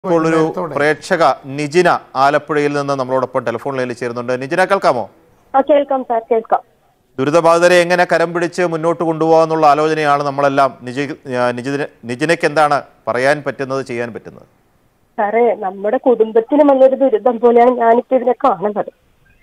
ഇപ്പോൾ ഒരു വൈകുന്നേരത്തോടെ. പ്രേക്ഷക നിജിന ആലപ്പുഴയിൽ നിന്ന് നമ്മളോടൊപ്പം ടെലിഫോൺ ലൈനിൽ ചേരുന്നുണ്ട് നിജിന കേൾക്കാമോ ആ കേൾക്കാം സാർ കേൾക്കാം ദുരിതബാധിതരെ എങ്ങനെ കരം പിടിച്ച് മുന്നോട്ട് കൊണ്ടുപോകാന്നുള്ള ആലോചനയാണ് നമ്മളെല്ലാം നിജി ആ, നിജിന നിജിനയ്ക്ക് എന്താണ് പറയാൻ പറ്റുന്നത് ചെയ്യാൻ പറ്റുന്നത് സാറേ നമ്മുടെ കുടുംബത്തിന് വന്നൊരു ദുരിതം പോലെയാണ് ഞാനിപ്പോ ഇതിനെ കാണുന്നത്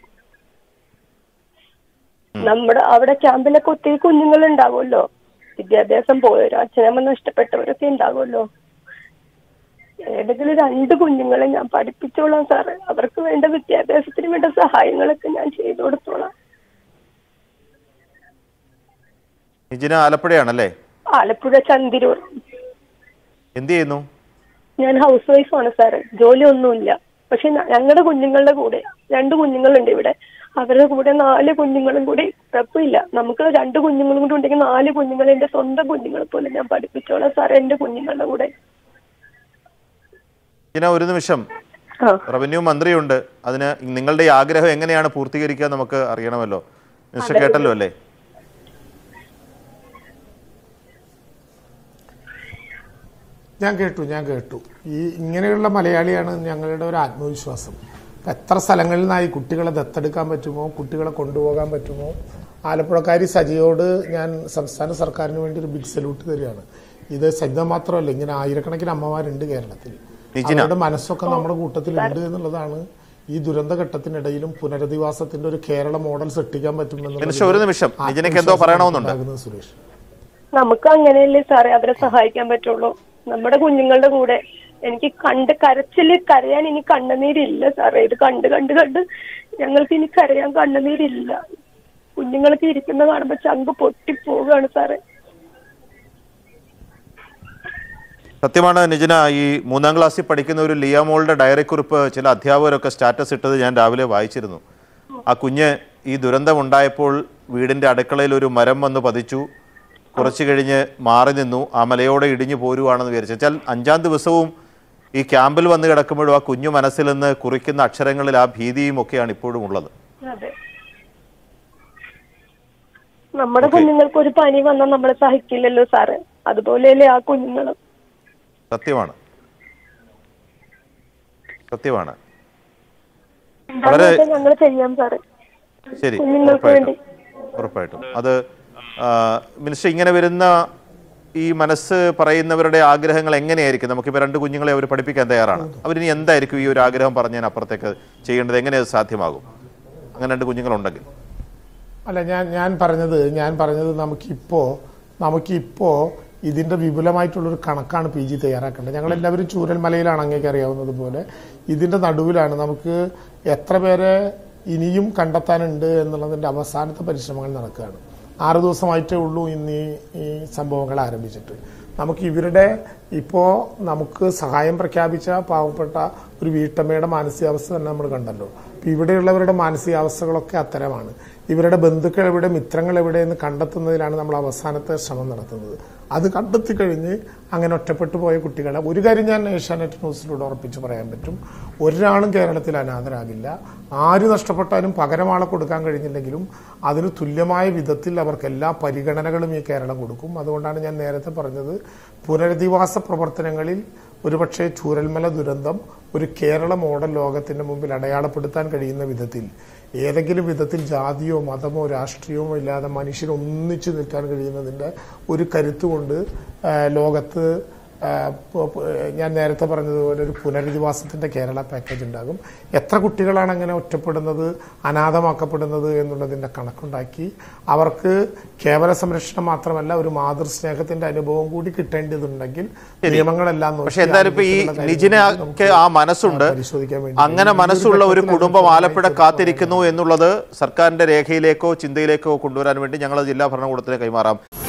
നമ്മുടെ അവിടെ ക്യാമ്പിലൊക്കെ ഒത്തിരി കുഞ്ഞുങ്ങൾ ഉണ്ടാവുമല്ലോ വിദ്യാഭ്യാസം പോയവരോ അച്ഛനമ്മ നഷ്ടപ്പെട്ടവരൊക്കെ ഉണ്ടാവുമല്ലോ ഏതെങ്കിലും രണ്ട് കുഞ്ഞുങ്ങളെ ഞാൻ പഠിപ്പിച്ചോളാം സാറ് അവർക്ക് വേണ്ട വിദ്യാഭ്യാസത്തിന് വേണ്ട സഹായങ്ങളൊക്കെ ഞാൻ ചെയ്തു കൊടുത്തോളാം നിജിന ആലപ്പുഴയാണല്ലേ ആലപ്പുഴ ചന്തിരൂർ എന്ത് ചെയ്യുന്നു ഞാൻ ഹൗസ് വൈഫാണ് സാറ് ജോലി ഒന്നുമില്ല പക്ഷെ ഞങ്ങളുടെ കുഞ്ഞുങ്ങളുടെ കൂടെ രണ്ട് കുഞ്ഞുങ്ങളുണ്ട് ഇവിടെ അവരുടെ കൂടെ നാല് കുഞ്ഞുങ്ങളും കൂടി കുഴപ്പമില്ല നമുക്ക് രണ്ട് കുഞ്ഞുങ്ങളും കൂടി ഉണ്ടെങ്കിൽ നാല് കുഞ്ഞുങ്ങൾ എന്റെ സ്വന്തം കുഞ്ഞുങ്ങളെ പോലെ ഞാൻ പഠിപ്പിച്ചോളാം സാർ എന്റെ കുഞ്ഞുങ്ങളുടെ കൂടെ നിജിന ഒരു നിമിഷം ആ റവന്യൂ മന്ത്രിയുണ്ട് അതിന് നിങ്ങളുടെ ഈ ആഗ്രഹം എങ്ങനെയാണ് പൂർത്തീകരിക്കുക നമുക്ക് അറിയണമല്ലോ മിനിസ്റ്റർ കേട്ടല്ലോ അല്ലേ ഞാൻ കേട്ടു ഞാൻ കേട്ടു ഈ ഇങ്ങനെയുള്ള മലയാളിയാണ് ഞങ്ങളുടെ ഒരു ആത്മവിശ്വാസം ഇപ്പം എത്ര സ്ഥലങ്ങളിൽ നിന്നായി കുട്ടികളെ ദത്തെടുക്കാൻ പറ്റുമോ കുട്ടികളെ കൊണ്ടുപോകാൻ പറ്റുമോ ആലപ്പുഴക്കാരി സജിയോട് ഞാൻ സംസ്ഥാന സർക്കാരിന് വേണ്ടി ഒരു ബിഗ് സല്യൂട്ട് തരികയാണ് ഇത് സജിത മാത്രമല്ല ഇങ്ങനെ ആയിരക്കണക്കിന് അമ്മമാരുണ്ട് കേരളത്തിൽ നിജിന. അവരുടെ മനസ്സൊക്കെ നമ്മുടെ കൂട്ടത്തിലുണ്ട് എന്നുള്ളതാണ് ഈ ദുരന്ത ഘട്ടത്തിനിടയിലും പുനരധിവാസത്തിന്റെ ഒരു കേരള മോഡൽ സൃഷ്ടിക്കാൻ മിനിസ്റ്റർ ഒരു നിമിഷം നിജിനയ്ക്ക് എന്തോ പറയണമെന്നുണ്ട് ആത്മവിശ്വാസം സുരേഷ് നമുക്ക് അങ്ങനെയല്ലേ സാറേ അവരെ സഹായിക്കാൻ പറ്റുള്ളൂ നമ്മുടെ കുഞ്ഞുങ്ങളുടെ കൂടെ എനിക്ക് കണ്ട് കരച്ചില് കരയാൻ ഇനി കണ്ണുനീരില്ല സാറേ ഇത് കണ്ട് കണ്ട് കണ്ട് ഞങ്ങൾക്ക് ഇനി കരയാൻ കണ്ണുനീരില്ല കുഞ്ഞുങ്ങൾക്ക് ഇരിക്കുന്ന കാണുമ്പോ ചങ്ക് പൊട്ടിപ്പോവുകയാണ് സാറേ സത്യമാണ് നിജിന ഈ മൂന്നാം ക്ലാസ്സിൽ പഠിക്കുന്ന ഒരു ലിയാമോളുടെ ഡയറി കുറിപ്പ് ചില അധ്യാപകരൊക്കെ സ്റ്റാറ്റസ് ഇട്ടത് ഞാൻ രാവിലെ വായിച്ചിരുന്നു ആ കുഞ്ഞ് ഈ ദുരന്തം ഉണ്ടായപ്പോൾ വീടിന്റെ അടുക്കളയിൽ ഒരു മരം വന്ന് പതിച്ചു കുറച്ചു കഴിഞ്ഞ് മാറി നിന്നു ആ മലയോടെ ഇടിഞ്ഞു പോരുവാണെന്ന് വിചാരിച്ചു വെച്ചാൽ അഞ്ചാം ദിവസവും ഈ ക്യാമ്പിൽ വന്ന് കിടക്കുമ്പോഴും ആ കുഞ്ഞു മനസ്സിൽ നിന്ന് കുറിക്കുന്ന അക്ഷരങ്ങളിൽ ആ ഭീതിയും ഒക്കെയാണ് ഇപ്പോഴും ഉള്ളത് അതെ നമ്മുടെ കുഞ്ഞുങ്ങൾക്ക് ഒരു പനി വന്നാൽ നമ്മളെ സഹിക്കില്ലല്ലോ സാറ് അതുപോലെയല്ലേ ആ കുഞ്ഞുങ്ങളും സത്യമാണ് സത്യമാണ് എന്താണെന്ന് വെച്ചാൽ ഞങ്ങൾ ചെയ്യാം സാറ് ശരി കുഞ്ഞുങ്ങൾക്ക് ഉറപ്പായിട്ടും വേണ്ടി. ഉറപ്പായിട്ടും അത് ആ, മിനിസ്റ്റർ ഇങ്ങനെ വരുന്ന ഈ മനസ്സ് പറയുന്നവരുടെ ആഗ്രഹങ്ങൾ എങ്ങനെയായിരിക്കും നമുക്കിപ്പോൾ രണ്ട് കുഞ്ഞുങ്ങളെ അവർ പഠിപ്പിക്കാൻ തയ്യാറാണ് അവരിനി എന്തായിരിക്കും ഈ ഒരു ആഗ്രഹം പറഞ്ഞാൽ അപ്പുറത്തേക്ക് ചെയ്യേണ്ടത് എങ്ങനെ അത് സാധ്യമാകും അങ്ങനെ രണ്ട് കുഞ്ഞുങ്ങളുണ്ടെങ്കിൽ അല്ല ഞാൻ ഞാൻ പറഞ്ഞത് ഞാൻ പറഞ്ഞത് നമുക്കിപ്പോ നമുക്കിപ്പോ ഇതിന്റെ വിപുലമായിട്ടുള്ളൊരു കണക്കാണ് പി ജി തയ്യാറാക്കേണ്ടത് ഞങ്ങൾ എല്ലാവരും ചൂരൽമലയിലാണ് അങ്ങേക്ക് അറിയാവുന്നത് പോലെ ഇതിന്റെ നടുവിലാണ് നമുക്ക് എത്ര പേരെ ഇനിയും കണ്ടെത്താനുണ്ട് എന്നുള്ളതിന്റെ അവസാനത്തെ പരിശ്രമങ്ങൾ നടക്കുകയാണ് ആറ് ദിവസമായിട്ടേ ഉള്ളൂ ഇന്ന് ഈ ഈ സംഭവങ്ങൾ ആരംഭിച്ചിട്ട് നമുക്ക് ഇവരുടെ ഇപ്പോ നമുക്ക് സഹായം പ്രഖ്യാപിച്ച പാവപ്പെട്ട ഒരു വീട്ടമ്മയുടെ മാനസികാവസ്ഥ തന്നെ നമ്മൾ കണ്ടല്ലോ അപ്പൊ ഇവിടെയുള്ളവരുടെ മാനസികാവസ്ഥകളൊക്കെ അത്തരമാണ് ഇവരുടെ ബന്ധുക്കൾ എവിടെ മിത്രങ്ങൾ എവിടെ എന്ന് കണ്ടെത്തുന്നതിലാണ് നമ്മൾ അവസാനത്തെ ശ്രമം നടത്തുന്നത് അത് കണ്ടെത്തി കഴിഞ്ഞ് അങ്ങനെ ഒറ്റപ്പെട്ടു പോയ കുട്ടികളെ ഒരു കാര്യം ഞാൻ ഏഷ്യാനെറ്റ് ന്യൂസിലൂടെ ഉറപ്പിച്ച് പറയാൻ പറ്റും ഒരാളും കേരളത്തിൽ അനാഥരാകില്ല ആര് നഷ്ടപ്പെട്ടാലും പകരം ആളെ കൊടുക്കാൻ കഴിഞ്ഞില്ലെങ്കിലും അതിന് തുല്യമായ വിധത്തിൽ അവർക്ക് എല്ലാ പരിഗണനകളും ഈ കേരളം കൊടുക്കും അതുകൊണ്ടാണ് ഞാൻ നേരത്തെ പറഞ്ഞത് പുനരധിവാസ പ്രവർത്തനങ്ങളിൽ ഒരുപക്ഷെ ചൂരൽമല ദുരന്തം ഒരു കേരള മോഡൽ ലോകത്തിന്റെ മുമ്പിൽ അടയാളപ്പെടുത്താൻ കഴിയുന്ന വിധത്തിൽ ഏതെങ്കിലും വിധത്തിൽ ജാതിയോ മതമോ രാഷ്ട്രീയമോ ഇല്ലാതെ മനുഷ്യൻ ഒന്നിച്ചു നിൽക്കാൻ കഴിയുന്നതിന്റെ ഒരു കരുത്തുകൊണ്ട് ആ, ലോകത്ത് ആ, പ- പ- ഞാൻ നേരത്തെ പറഞ്ഞതുപോലെ ഒരു പുനരധിവാസത്തിന്റെ കേരള പാക്കേജ് ഉണ്ടാകും എത്ര കുട്ടികളാണ് അങ്ങനെ ഒറ്റപ്പെടുന്നത് അനാഥമാക്കപ്പെടുന്നത് എന്നുള്ളതിന്റെ കണക്കുണ്ടാക്കി അവർക്ക് കേവല സംരക്ഷണം മാത്രമല്ല ഒരു മാതൃസ്നേഹത്തിന്റെ അനുഭവം കൂടി കിട്ടേണ്ടതുണ്ടെങ്കിൽ നിയമങ്ങളെല്ലാം നോക്കി പക്ഷെ എന്തായാലും ഇപ്പൊ ഈ ആൺകുട്ടികളുടെ കാര്യം നിജിനക്ക് നമുക്ക് ആ മനസ്സുണ്ട് പരിശോധിക്കാൻ വേണ്ടി അങ്ങനെ മനസ്സുള്ള ഒരു കുടുംബം ആലപ്പുഴ കാത്തിരിക്കുന്നു എന്നുള്ളത് സർക്കാരിന്റെ രേഖയിലേക്കോ ചിന്തയിലേക്കോ കൊണ്ടുവരാൻ വേണ്ടി ഞങ്ങൾ ജില്ലാ ഭരണകൂടത്തിന് കൈമാറാം